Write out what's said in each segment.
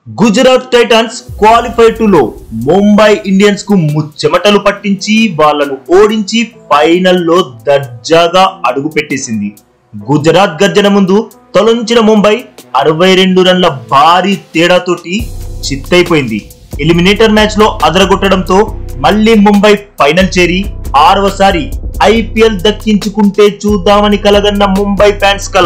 Gujarat Titans qualify to లో Mumbai Indians కు ముచ్చెమటలు పట్టించి వాళ్ళను ఓడించి ఫైనల్లో దర్జాగా అడుగు పెట్టేసింది గుజరాత్ గర్జన ముందు తొలగించిన ముంబై అరవై రెండు రన్ల భారీ తేడాతోటి చిత్తైపోయింది ఎలిమినేటర్ మ్యాచ్ లో అదరగొట్టడంతో మళ్ళీ ముంబై ఫైనల్ చేరి ఆరవసారి ఐపీఎల్ దక్కించుకుంటే చూద్దామని కలగన్న ముంబై ఫ్యాన్స్ కల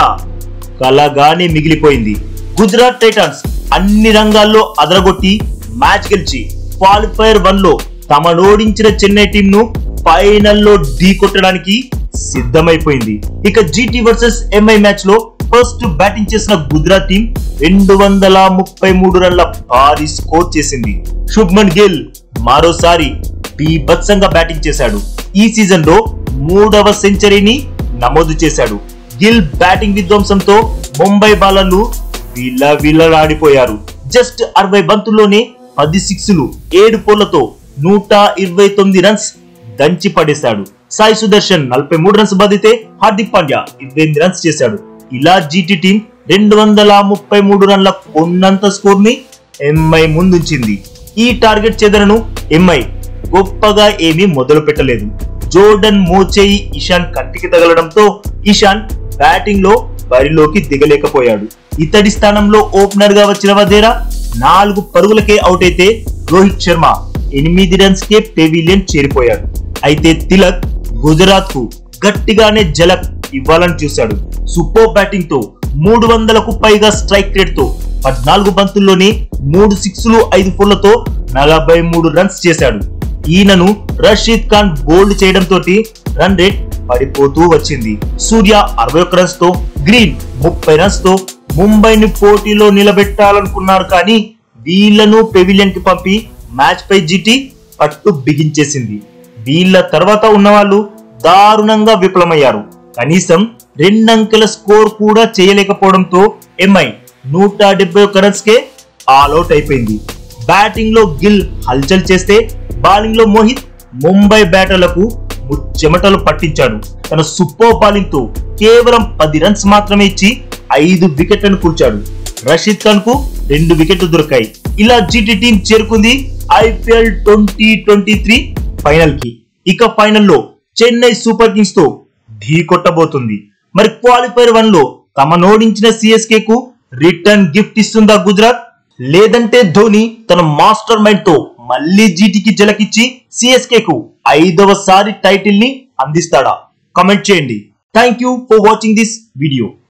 కలగానే మిగిలిపోయింది గుజరాత్ టైటాన్స్ అన్ని రంగాల్లో అదరగొట్టి మ్యాచ్ గెలిచి క్వాలిఫైర్ వన్ లో తమనోడించిన చెన్నై టీం ను ఫైనల్లో ఢీ కొట్టడానికి సిద్ధమైపోయింది ఇక జీటీ వర్సెస్ ఎంఐ మ్యాచ్ లో ఫస్ట్ బ్యాటింగ్ చేసిన గుజరాత్ టీం రెండు వందల ముప్పై మూడు రన్ల భారీ స్కోర్ చేసింది శుభ్మన్ గిల్ మరోసారి బీభత్సంగా బ్యాటింగ్ చేశాడు ఈ సీజన్ లో మూడవ సెంచరీని నమోదు చేశాడు గిల్ బ్యాటింగ్ విధ్వంసంతో ముంబై బాలర్లు విలవిలలాడిపోయారు జస్ట్ అరవై బంతుల్లోనే పది సిక్స్లు ఏడు పోళ్లతో నూట ఇరవై తొమ్మిది రన్స్ దంచి పడేశాడు సాయి సుదర్శన్ నలభై మూడు రన్స్ బాధితే హార్దిక్ పాండ్యా ఇరవై ఎనిమిది రన్స్ చేశాడు ఇలా జీటీ టీం రెండు వందల ముప్పై మూడు రన్ల కొన్నంత స్కోర్ ని ఎంఐ ముందుంచింది ఈ టార్గెట్ చెదరను ఎంఐ గొప్పగా ఏమీ మొదలు పెట్టలేదు జోర్డన్ మోచేయి ఇషాన్ కంటికి తగలడంతో ఇషాన్ బ్యాటింగ్ లో బరిలోకి దిగలేకపోయాడు ఇతడి స్థానంలో ఓపెనర్ గా వచ్చిన వదేరా నాలుగు పరుగులకే అవుట్ అయితే రోహిత్ శర్మ ఎనిమిది రన్స్ కే పెవిలియన్ చేరిపోయాడు అయితే తిలక్ గుజరాత్ కు గట్టిగానే జలక్ ఇవ్వాలని చూశాడు సూపర్ బ్యాటింగ్ తో మూడు వందలకు పైగా స్ట్రైక్ రేట్ తో పద్నాలుగు బంతుల్లోనే మూడు సిక్స్లు ఐదు ఫోర్లతో నలభై మూడు రన్స్ చేశాడు ఈయనను రషీద్ ఖాన్ బోల్డ్ చేయడంతో రన్ రేట్ పడిపోతూ వచ్చింది సూర్య అరవై ఒక్క రన్స్ తో గ్రీన్ ముప్పై రన్స్ తో ముంబైని పోటీలో నిలబెట్టాలనుకున్నారు కానీ వీళ్లను పెవిలియన్ కి పంపి మ్యాచ్ పై జీటీ పట్టు బిగించేసింది వీళ్ళ తర్వాత ఉన్నవాళ్ళు దారుణంగా విఫలమయ్యారు కనీసం రెండంకెల స్కోర్ కూడా చేయలేకపోవడంతో ఎంఐ నూట డెబ్బై ఒక్క రన్స్ కే ఆల్అౌట్ అయిపోయింది బ్యాటింగ్ లో గిల్ హల్చల్ చేస్తే బౌలింగ్ లో మోహిత్ ముంబై బ్యాటర్లకు ముచ్చెమటలు పట్టించాడు తన సూపర్ బౌలింగ్ తో కేవలం పది రన్స్ మాత్రమే ఇచ్చి ఐదు వికెట్లను కూల్చాడు రషీద్ ఖాన్ కు రెండు వికెట్లు దొరికాయి ఇలా జీటీ టీం చేరుకుంది IPL twenty twenty three final కి ఇక ఫైనల్లో చెన్నై సూపర్ కింగ్స్ తో ఢీ కొట్టబోతుంది మరి క్వాలిఫైర్ వన్ లో తమనోడించిన సిఎస్కే కు రిటర్న్ గిఫ్ట్ ఇస్తుందా గుజరాత్ లేదంటే ధోని తన మాస్టర్ మైండ్ తో మళ్ళీ జీటీకి జలకిచ్చి సిఎస్కే కు ఐదవసారి టైటిల్ ని అందిస్తాడా కమెంట్ చేయండి thank you for watching this video